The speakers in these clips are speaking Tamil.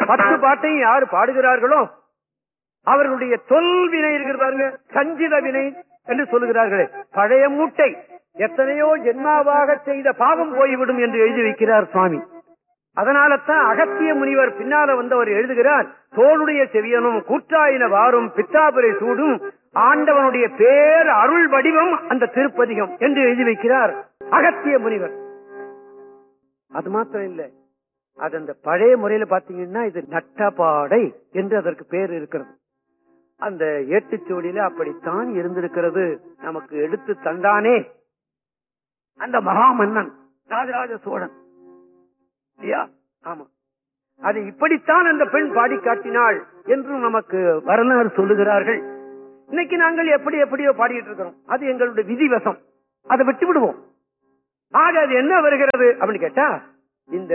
பத்து பாட்டையும் யாரு பாடுகிறார்களோ அவர்களுடைய தொல்வினை இருக்கிற பாருங்க சஞ்சித வினை என்று சொல்லுகிறார்களே பழைய மூட்டை எத்தனையோ ஜென்மாவாக செய்த பாவம் போய்விடும் என்று எழுதி வைக்கிறார் சுவாமி அதனால தான் அகத்திய முனிவர் பின்னால வந்தவர் எழுதுகிறார் தோளுடைய செவியனும் கூற்றாயின வாரும் பித்தாபுரை சூடும் ஆண்டவனுடைய பேர் அருள் வடிவம் அந்த திருப்பதிகம் என்று எழுதி வைக்கிறார் அகத்திய முனிவர் அது மாத்திரம் இல்ல அது அந்த பழைய முறையில பாத்தீங்கன்னா இது நட்டபாடை என்று அதற்கு பேர் இருக்கிறது அந்த ஏட்டுச்சோடியில அப்படித்தான் இருந்திருக்கிறது நமக்கு எடுத்து தந்தானே அந்த மகாமன்னன் ராஜராஜ சோழன் இல்லையா ஆமா அது இப்படித்தான் அந்த பெண் பாடி காட்டினாள் என்று நமக்கு வரலாறு சொல்லுகிறார்கள் இன்னைக்கு நாங்கள் எப்படி எப்படியோ பாடிட்டு இருக்கிறோம் அது எங்களுடைய விதிவசம் அதை விட்டு விடுவோம் ஆக அது என்ன வருகிறது அப்படின்னு கேட்டா இந்த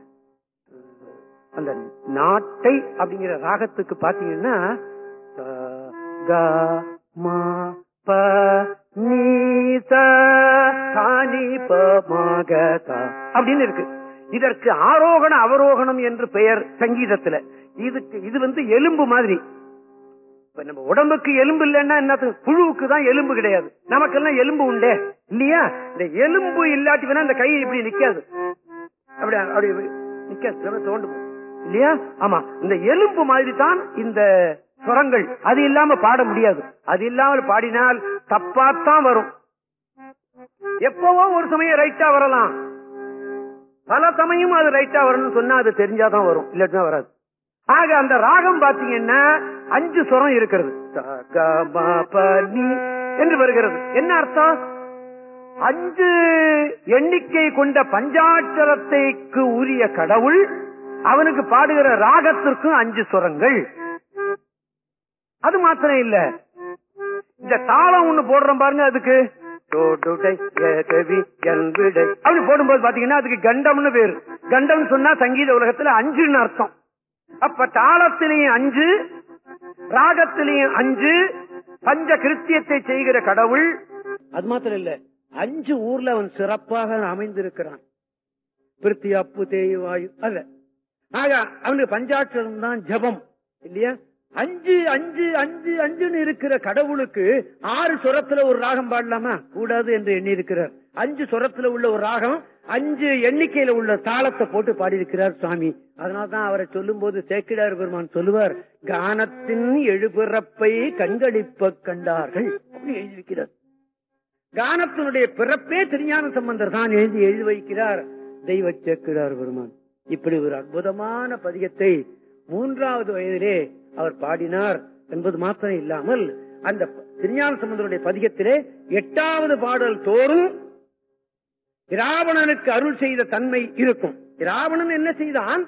அந்த நாட்டை அப்படிங்கிற ராகத்துக்கு பாத்தீங்கன்னா க, க, ம, ப, நீ, ச, சா, நீ, ப, ம, க, த அப்படின்னு இருக்கு இதற்கு ஆரோகண அவரோகணம் என்று பெயர் சங்கீதத்துல இதுக்கு இது வந்து எலும்பு மாதிரி இப்ப நம்ம உடம்புக்கு எலும்பு இல்லைன்னா என்ன புழுவுக்கு தான் எலும்பு கிடையாது நமக்கெல்லாம் எலும்பு உண்டே இல்லையா இந்த எலும்பு இல்லாட்டி வேணா இந்த கை இப்படி நிக்காது அப்படி அப்படி நிக்காது நம்ம தோண்டு போகும். இல்லையா ஆமா இந்த எலும்பு மாதிரி தான் இந்த சுரங்கள் அது இல்லாம பாட முடியாது அது இல்லாமல் பாடினால் தப்பாத்தான் வரும் எப்பவோ ஒரு சமயம் ரைட்டா வரலாம் பல சமயம் அது ரைட்டா வரணும்னு சொன்னா அது தெரிஞ்சாதான் வரும் இல்லாட்டினா வராது ஆக அந்த ராகம் பாத்தீங்கன்னா அஞ்சு சுரம் இருக்கிறது ச, க, ம, ப, நீ என்று வருகிறது என்ன அர்த்தம் அஞ்சு எண்ணிக்கை கொண்ட பஞ்சாட்சரத்தைக்கு உரிய கடவுள் அவனுக்கு பாடுகிற ராகத்திற்கும் அஞ்சு சுரங்கள் அது மாத்திரம் இல்ல இந்த தாளம் ஒண்ணு போடுறோம் பாருங்க அதுக்கு தோடுடை, ஏகவி, எல்விடை. அப்படி போடும்போது பாத்தீங்கன்னா அதுக்கு கண்டம்னு பேரு கண்டம் சொன்னா சங்கீத உலகத்துல அஞ்சுன்னு அர்த்தம் அப்ப தாளத்திலையும் அஞ்சு ராகத்திலையும் அஞ்சு பஞ்ச கிருத்தியத்தை செய்கிற கடவுள் அது மாத்திரம் இல்ல அஞ்சு ஊர்ல அவன் சிறப்பாக அமைந்திருக்கிறான் பிருத்தி அப்பு தேய் வாயு அல்ல ஆக அவனுக்கு பஞ்சாட்சரம் தான் ஜபம் இல்லையா அஞ்சு அஞ்சு அஞ்சு அஞ்சுன்னு இருக்கிற கடவுளுக்கு ஆறு சுரத்துல ஒரு ராகம் பாடலாமா கூடாது என்று எண்ணி இருக்கிறார் அஞ்சு சுரத்துல உள்ள ஒரு ராகம் அஞ்சு எண்ணிக்கையில உள்ள தாளத்தை போட்டு பாடியிருக்கிறார் சுவாமி அதனால்தான் அவரை சொல்லும் போது சேக்கிடார் பெருமான் சொல்லுவார் கானத்தின் எழுபிறப்பை கண்களிப்ப கண்டார்கள் அப்படி எழுதியிருக்கிறார் கானத்தினுடைய பிறப்பே திருஞான சம்பந்தர் தான் எழுதி எழுதி வைக்கிறார் தெய்வ சேக்கிடார் பெருமான் இப்படி ஒரு அற்புதமான பதிகத்தை மூன்றாவது வயதிலே அவர் பாடினார் என்பது மாத்திரம் இல்லாமல் அந்த திருஞான சம்பந்தருடைய பதிகத்திலே எட்டாவது பாடல் தோறும் இராவணனுக்கு அருள் செய்த தன்மை இருக்கும் இராவணன் என்ன செய்தான்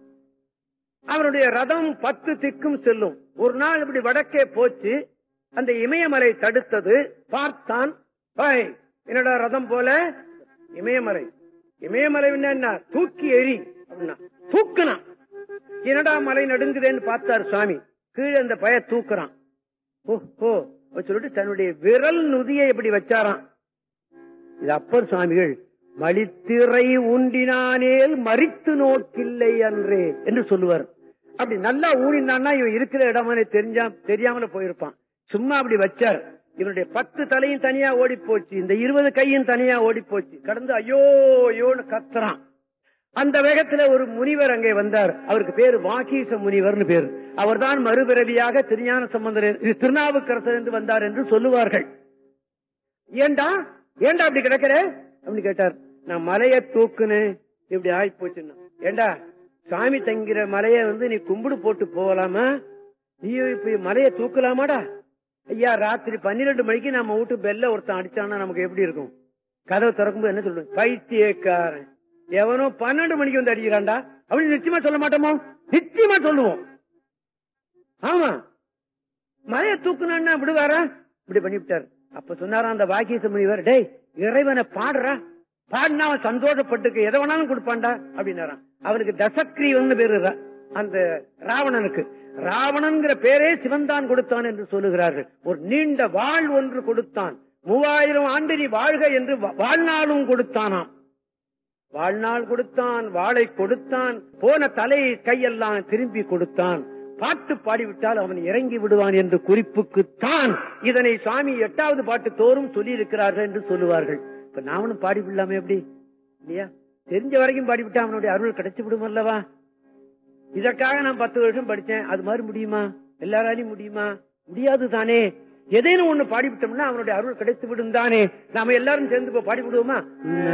அவருடைய ரதம் பத்து திக்கும் செல்லும் ஒரு நாள் இப்படி வடக்கே போச்சு அந்த இமயமலை தடுத்தது பார்த்தான் "ஹேய், என்னடா ரதம் போல இமயமலை இமயமலை என்ன தூக்கி எறி அப்படின்னா தூக்குனான் என்னடா மலை நடுங்குதேன்னு பார்த்தார் சுவாமி கீழே அந்த பய தூக்குறான் ஓ ஓ அப்படி சொல்லிட்டு தன்னுடைய விரல் நுதியை இப்படி வச்சாராம் இது அப்பர் சுவாமிகள் மலித்திரை உண்டினானேல் மறித்து நோக்கில்லை அன்றே என்று சொல்லுவார் அப்படி நல்லா ஊனினான்னா இவன் இருக்கிற இடமே தெரிஞ்சா தெரியாமல போயிருப்பான் சும்மா அப்படி வச்சார் இவனுடைய பத்து தலையும் தனியா ஓடி போச்சு இந்த இருபது கையும் தனியா ஓடி போச்சு கடந்து ஐயோ ஐயோன்னு கத்துறான் அந்த வேகத்துல ஒரு முனிவர் அங்கே வந்தார் அவருக்கு பேரு வாகீச முனிவர்னு பேரு அவர்தான் மறுபிறவியாக திருஞான சம்பந்தர் இது திருநாவுக்கரசர் என்று வந்தார் என்று சொல்லுவார்கள் ஏண்டா ஏண்டா அப்படி கிடக்குற அப்படின்னு கேட்டார் நான் மலைய தூக்குனேன் இப்படி ஆகி போச்சுன்னா ஏண்டா சாமி தங்கிற மலைய வந்து நீ கும்பிடு போட்டு போகலாமா நீ இப்ப மலைய தூக்கலாமாடா ஐயா ராத்திரி பன்னிரெண்டு மணிக்கு நம்ம வீட்டு பெல்ல ஒருத்தன் அடிச்சானா நமக்கு எப்படி இருக்கும் கதவை திறக்கும்போது என்ன சொல்லுவேன் பைத்தியக்காரன் எவனோ பன்னெண்டு மணிக்கு வந்து அடிக்கிறான்டா அப்படின்னு நிச்சயமா சொல்ல மாட்டோமோ நிச்சயமா சொல்லுவோம் ஆமா மலைய தூக்குனான்னா விடுவாரா இப்படி பண்ணிவிட்டார் அப்ப சொன்னாரா அந்த வாக்கிய முனிவர் டேய் இறைவனை பாடுறா பாடினா அவன் சந்தோஷப்பட்டுக்கு எதை வேணாலும் கொடுப்பான்டா அப்படின்னாராம் அவனுக்கு தசக்ரீவன் பேரு ரா- அந்த ராவணனுக்கு ராவணன்கிற பேரே சிவன்தான் கொடுத்தான் என்று சொல்லுகிறார்கள் ஒரு நீண்ட வாழ் ஒன்று கொடுத்தான் மூவாயிரம் ஆண்டு நீ வாழ்க என்று வா- வாழ்நாளும் கொடுத்தானாம் வாழ்நாள் கொடுத்தான் வாளை கொடுத்தான் போன தலை கையெல்லாம் திரும்பி கொடுத்தான் பாட்டு பாடிவிட்டால் அவன் இறங்கி விடுவான் என்று குறிப்புக்குத்தான் இதனை சுவாமி எட்டாவது பாட்டு தோறும் சொல்லி இருக்கிறார்கள் என்று சொல்லுவார்கள் இப்ப நாமளும் பாடி விடலாமே எப்படி இல்லையா தெரிஞ்ச வரைக்கும் பாடிவிட்டா அவனுடைய அருள் கிடைச்சு விடும் அல்லவா இதற்காக நான் பத்து வருஷம் படிச்சேன் அது மாதிரி முடியுமா எல்லாராலையும் முடியுமா முடியாது தானே எதேனும் ஒண்ணு பாடிவிட்டோம்னா அவனுடைய அருள் கிடைத்து விடும் தானே நாம எல்லாரும் சேர்ந்து இப்ப பாடி விடுவோமா